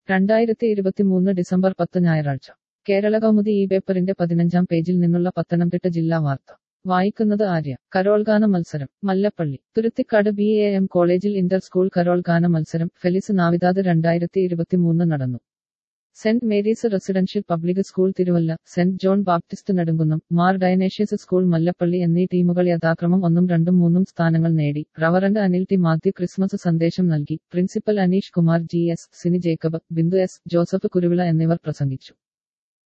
രണ്ടായിരത്തി ഇരുപത്തിമൂന്ന് ഡിസംബർ പത്ത് ഞായറാഴ്ച കേരള കൗമുദി ഈ പേപ്പറിന്റെ പതിനഞ്ചാം പേജിൽ നിന്നുള്ള പത്തനംതിട്ട ജില്ലാ വാർത്ത വായിക്കുന്നത് ആര്യ കരോൾഗാന മത്സരം Mallappally Thuruthikkad B A M കോളേജിൽ ഇന്റർ സ്കൂൾ കരോൾഗാന മത്സരം ഫെലിസ് നാവിദാദ് രണ്ടായിരത്തി ഇരുപത്തിമൂന്ന് നടന്നു saint Mary's residential public school Thiruvalla saint John Baptist Nedumkunnam Mar Dionysius school Mallappally എന്നീ ടീമുകൾ യഥാക്രമം ഒന്നും രണ്ടും മൂന്നും സ്ഥാനങ്ങൾ നേടി reverend Anil T Mathew Christmas സന്ദേശം നൽകി principal Aneesh Kumar G S Sini Jacob Bindu S Joseph Kuruvila എന്നിവർ പ്രസംഗിച്ചു